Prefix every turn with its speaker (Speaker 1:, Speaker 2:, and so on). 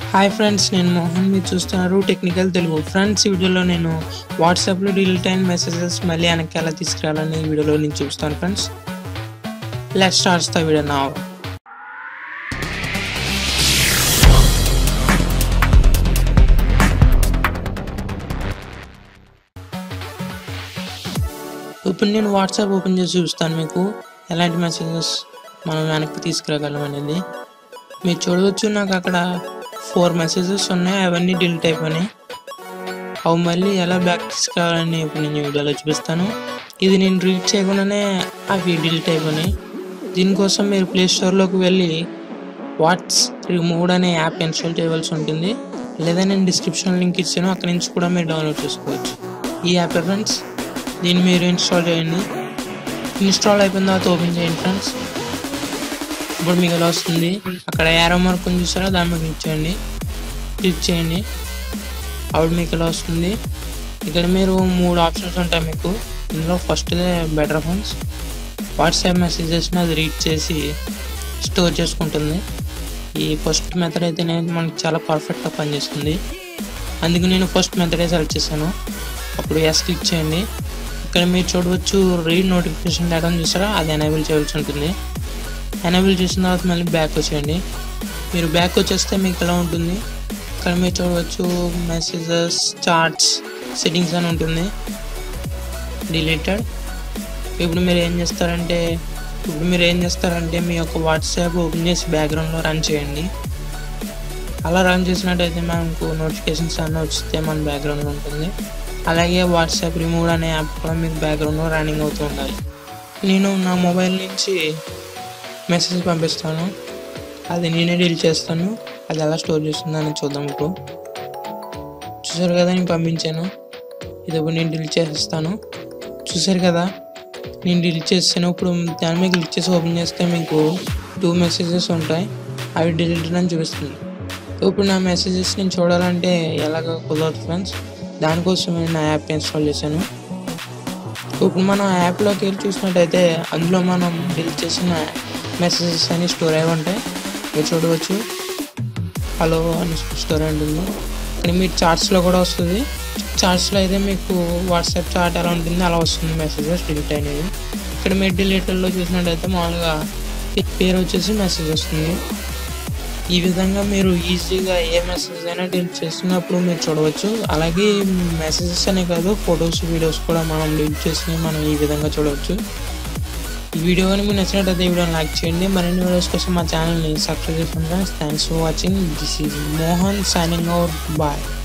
Speaker 1: hi friends నేను మోహన్ మీరు చూస్తున్నారు టెక్నికల్ తెలుగు ఫ్రెండ్స్ ఈ వీడియోలో నేను వాట్సాప్లో డిలీట్ అయిన మెసేజెస్ మళ్ళీ వెనక్కి ఎలా తీసుకురావాలని ఈ వీడియోలో నేను చూస్తాను friends let starts the video నా ఇప్పుడు నేను వాట్సాప్ ఓపెన్ చేసి చూపిస్తాను మీకు ఎలాంటి మెసేజెస్ మనం వెనక్కి తీసుకురాగలం అనేది మీరు చూడవచ్చు నాకు అక్కడ ఫోర్ మెసేజెస్ ఉన్నాయి అవన్నీ డిలీట్ అయిపోయినాయి అవి మళ్ళీ ఎలా బ్యాక్ తీసుకురావాలని ఇప్పుడు నేను వీడియోలో చూపిస్తాను ఇది నేను రీడ్ చేయకుండానే అవి డిలీట్ అయిపోయినాయి దీనికోసం మీరు ప్లే స్టోర్లోకి వెళ్ళి వాట్స్ రిమూవ్ అనే యాప్ ఇన్స్టాల్ చేయవలసి ఉంటుంది లేదా నేను డిస్క్రిప్షన్ లింక్ ఇచ్చాను అక్కడి నుంచి కూడా మీరు డౌన్లోడ్ చేసుకోవచ్చు ఈ యాప్ ఫ్రెండ్స్ దీన్ని మీరు ఇన్స్టాల్ చేయండి ఇన్స్టాల్ అయిపోయిన తర్వాత ఓపెన్ చేయండి ఫ్రెండ్స్ ఇప్పుడు మీకు ఎలా వస్తుంది అక్కడ యారో మార్క్ ఉంది చూసారా దాని మీద క్లిక్ చేయండి క్లిక్ చేయండి అప్పుడు మీకు ఎలా వస్తుంది ఇక్కడ మీరు మూడు ఆప్షన్స్ ఉంటాయి మీకు ఇందులో ఫస్ట్దే బెటర్ ఫోన్స్ వాట్సాప్ మెసేజెస్ని అది రీడ్ చేసి స్టోర్ చేసుకుంటుంది ఈ ఫస్ట్ మెథడ్ అయితే నేను మనకి చాలా పర్ఫెక్ట్గా పనిచేస్తుంది అందుకు నేను ఫస్ట్ మెథడే సెలెక్ట్ చేశాను అప్పుడు ఎస్ క్లిక్ చేయండి ఇక్కడ మీరు చూడవచ్చు రీడ్ నోటిఫికేషన్ డేటా చూసారా అది ఎనేబుల్ చేయవలసి ఉంటుంది ఎనేబుల్ చేసిన తర్వాత మళ్ళీ బ్యాక్ వచ్చేయండి మీరు బ్యాక్ వచ్చేస్తే మీకు ఎలా ఉంటుంది ఇక్కడ మీరు చూడవచ్చు మెసేజెస్ చార్ట్స్ సెట్టింగ్స్ అని ఉంటుంది డిలీటెడ్ ఇప్పుడు మీరు ఏం చేస్తారంటే ఇప్పుడు మీరు ఏం చేస్తారంటే మీ యొక్క వాట్సాప్ ఓపెన్ చేసి బ్యాక్గ్రౌండ్లో రన్ చేయండి అలా రన్ చేసినట్టయితే మనకు నోటిఫికేషన్స్ అన్నీ వస్తే మన బ్యాక్గ్రౌండ్లో ఉంటుంది అలాగే వాట్సాప్ రిమూవ్ అనే యాప్ కూడా మీకు బ్యాక్గ్రౌండ్లో రన్నింగ్ అవుతూ ఉండాలి నేను నా మొబైల్ నుంచి మెసేజ్ పంపిస్తాను అది నేనే డీల్ చేస్తాను అది ఎలా స్టోర్ చేస్తుందని చూద్దాం ఇప్పుడు చూసారు కదా నేను పంపించాను ఇది ఇప్పుడు నేను డిలీట్ చేసేస్తాను చూసారు కదా నేను డిలీట్ చేస్తాను ఇప్పుడు దాని మీద క్లిక్ చేసి ఓపెన్ చేస్తే మీకు టూ మెసేజెస్ ఉంటాయి అవి డిలీట్ అని చూపిస్తుంది ఇప్పుడు నా మెసేజెస్ నేను చూడాలంటే ఎలాగ కుదరదు ఫ్రెండ్స్ దానికోసం నేను నా యాప్ ఇన్స్టాల్ చేశాను ఇప్పుడు మనం ఆ యాప్లోకి వెళ్ళి చూసినట్టయితే అందులో మనం డిలీట్ చేసిన మెసేజెస్ అన్ని స్టోర్ అయి ఉంటాయి మీరు చూడవచ్చు హలో అని స్టోర్ అయి ఉంటుంది ఇక్కడ మీ చార్ట్స్లో కూడా వస్తుంది చార్ట్స్లో అయితే మీకు వాట్సాప్ చార్ట్ ఎలా ఉంటుంది అలా వస్తుంది మెసేజెస్ డిలీట్ అయినవి ఇక్కడ మీరు డిలీటర్లో చూసినట్టయితే మామూలుగా పేరు వచ్చేసి మెసేజ్ వస్తుంది ఈ విధంగా మీరు ఈజీగా ఏ మెసేజ్ అయినా డిలీట్ చేస్తున్నప్పుడు మీరు చూడవచ్చు అలాగే మెసేజెస్ అనే కాదు ఫొటోస్ వీడియోస్ కూడా మనం డిలీట్ చేసి మనం ఈ విధంగా చూడవచ్చు ఈ వీడియో కానీ మీకు నచ్చినట్టయితే ఈ వీడియోని లైక్ చేయండి మరిన్ని వీడియోస్ కోసం మా ఛానల్ని సబ్స్క్రైబ్ చేసుకోండి thanks for watching this is Mohan signing out bye